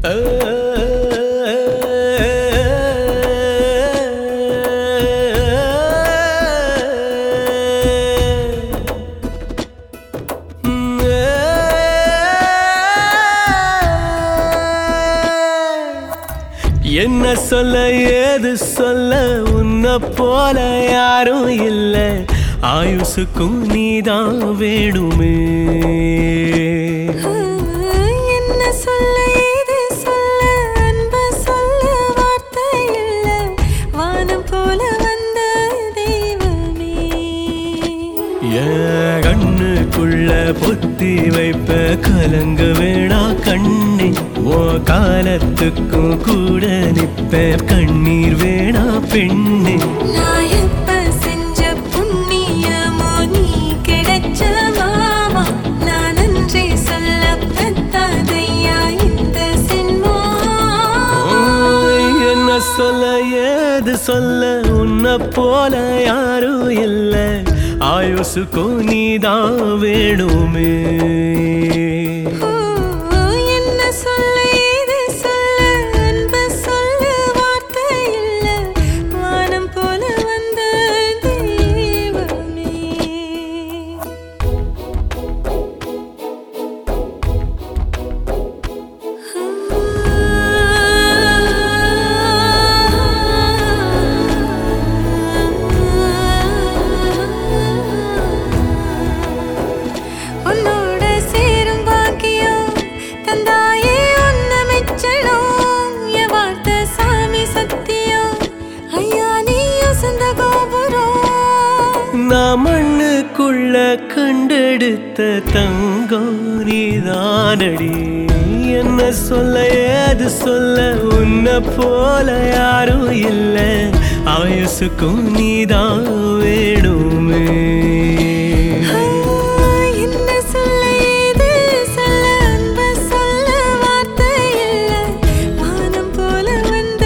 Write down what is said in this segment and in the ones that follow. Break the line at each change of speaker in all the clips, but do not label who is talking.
என்ன சொல்ல ஏது சொல்ல உன்னை போல யாரும் இல்ல ஆயுசுக்கும் நீதான் வேணுமே
என்ன சொல்ல ஏது சொல்ல அன்பு சொல்ல வார்த்தை இல்ல வானம் போல வந்த தெய்வமே
என் கண்ணுக்குள்ள பொத்தி வைப்ப கலங்க வேணா கண்ணே ஓ காலத்துக்கும் கூட நிப்ப கண்ணீர் வேணா பெண்ணே
நான் எப்ப செஞ்ச புண்ணியமோ நீ கிடைச்ச மாமா நான் நன்றி சொல்ல பத்தாதையா இந்த சென்மோ
ஓய், என்ன சொல்ல ஏது சொல்ல உன்னை போல யாரும் இல்ல ஆயுசுக்கும் நீதான் வேணுமே
ஓ, என்ன சொல்ல ஏது சொல்ல அன்பு சொல்ல வார்த்தை இல்ல வானம் போல வந்த தெய்வமே உன்னோட சேரும் பாக்கியம் தந்தாயே உன்ன மெச்சணும் என் வார்த்தை சாமி சத்தியம் ஐயா நீ அசந்த கோபுரம்
நான் மண்ணுக்குள்ள கண்டெடுத்த தங்கம் நீதானடி என்ன சொல்ல ஏது சொல்ல உன்னை போல யாரும் இல்ல ஆயுசுக்கும் நீதான் வேணுமே
என்ன சொல்ல ஏது சொல்ல அன்பு சொல்ல வார்த்தை இல்ல வானம் போல வந்த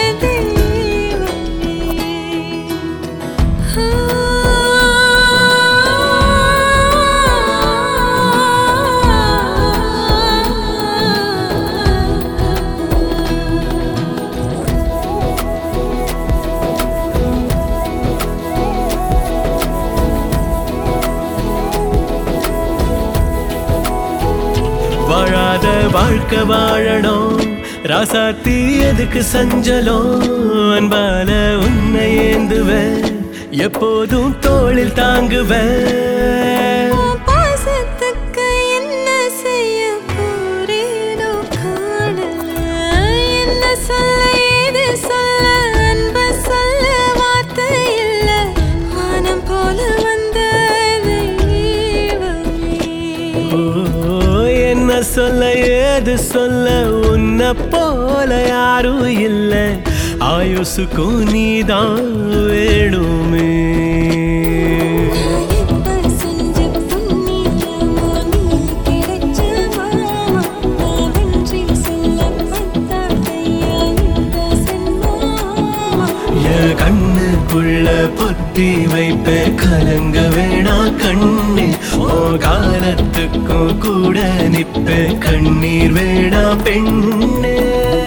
தெய்வமே
வாழாத வாழ்க்கை வாழணும் ராசாத்தி எதுக்கு சஞ்சலம் அன்பால உன்னை ஏந்துவேன் எப்போதும் தோளில் தாங்குவேன்
உன் பாசத்துக்கு என்ன செய்ய போறேனோ காணல என்ன சொல்ல ஏது சொல்ல அன்பு சொல்ல வார்த்தை இல்ல வானம் போல வந்த தெய்வமே
ஓ, என்ன சொல்ல ஏது சொல்ல உன்னை போல யாரும் இல்ல ஆயுசுக்கும் நீதான் வேணுமே
நான் எப்ப செஞ்ச புண்ணியமோ நீ கிடைச்ச மாமா நான் வெற்றி சொல்ல பத்தாதையா இந்த சென்மாமா
என் கண்ணுக்குள்ள பொத்தி வைப்ப கலங்க வேணா கண்ணே ஓ காலத்துக்கும் கூட நிப்ப கண்ணீர் வேணா பெண்ணே